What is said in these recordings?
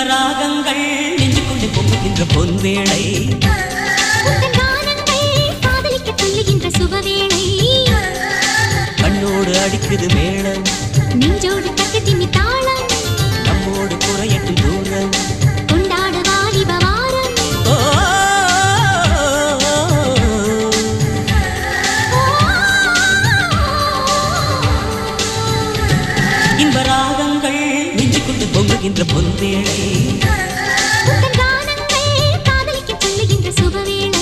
ராகங்கள் நெஞ்சுக்குள்ளே பொங்குகின்ற பொன்வேளை உந்தன் கானங்கள் காதலிக்க சொல்லுகின்ற சுபவேளை கண்ணோடு அடிக்குது மேளம் நெஞ்சோடு தட்டு திமி தாளம் நம்மோடு குறையட்டும் தூரம் கொண்டாட வாலிப வாரம் ஓ, இன்ப ராகங்கள் நெஞ்சுக்குள்ளே பொங்குகின்ற பொன்வேளை உந்தன் கானங்கள் காதலிக்க சொல்லுகின்ற சுபவேளை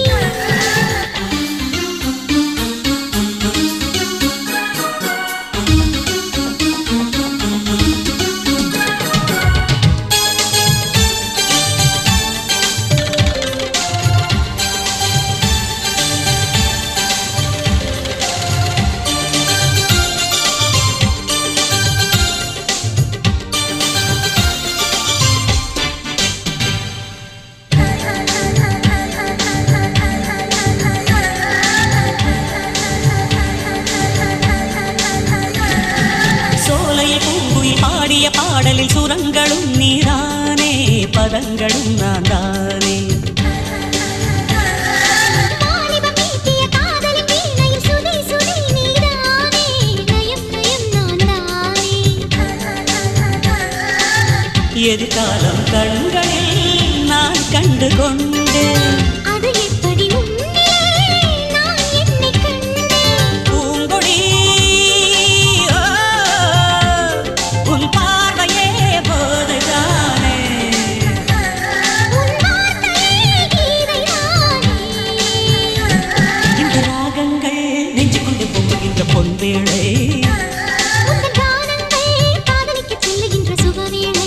சோலையில் பூங்குயில் பாடிய பாடலில் சுரங்களும் நீதானே பதங்களும் நான் தானே வாலிப மீட்டிய காதலின் வீணையில் சுதி சுதி நீதானே நயம் நயம் நான் தானே எதிர்காலம் கண்களில் நான் கண்டு கொண்டேன் அது எப்படி உன்னிலே நான் என்னைக் கண்டேன் பூங்கொடி ஓ, உன் பார்வையே போதுதானே உன் வார்த்தையே கீதைதானே இந்த ராகங்கள் நெஞ்சுக்குள்ளே பொங்குகின்ற பொன்வேளை உந்தன் கானங்கள் காதலிக்கச் சொல்லுகின்ற சுபவேளை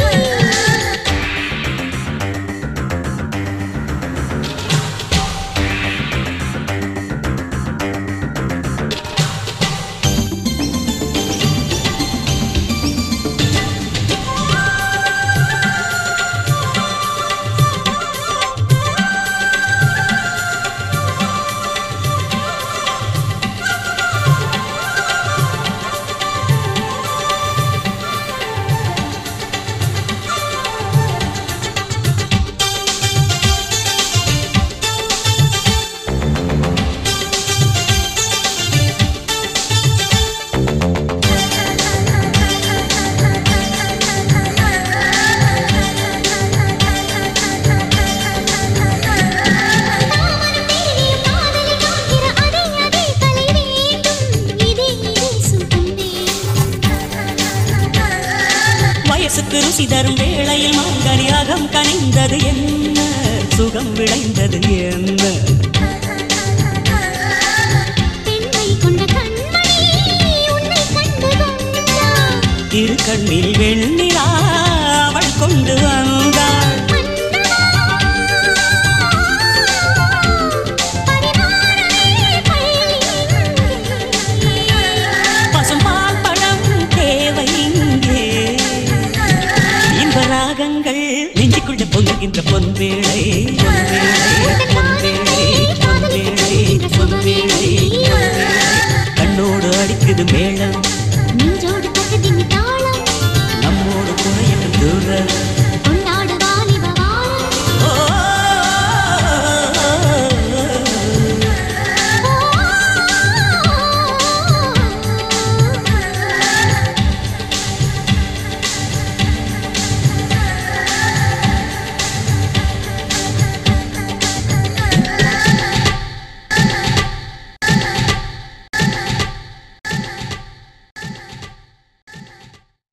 தாமரம் தேடிய காதலை காண்கிற அதே அதே கலை வேண்டும் இதே இதே சுகம் வேண்டும் வயசுக்கு ருசி தரும் வேளையில் மாங்கனி அகம் கனிந்தது என்ன சுகம் விளைந்தது என்ன பெண்மை கொண்ட கண்மணி உன்னை கண்டு கொண்டான் இரு கண்ணில் வெண்ணிலா அவள் கொண்டு வந்தாள் பசும்பால் பழம் தேவை இங்கே இன்ப ராகங்கள் நெஞ்சுக்குள்ள பொங்குகின்ற பொன்வேளை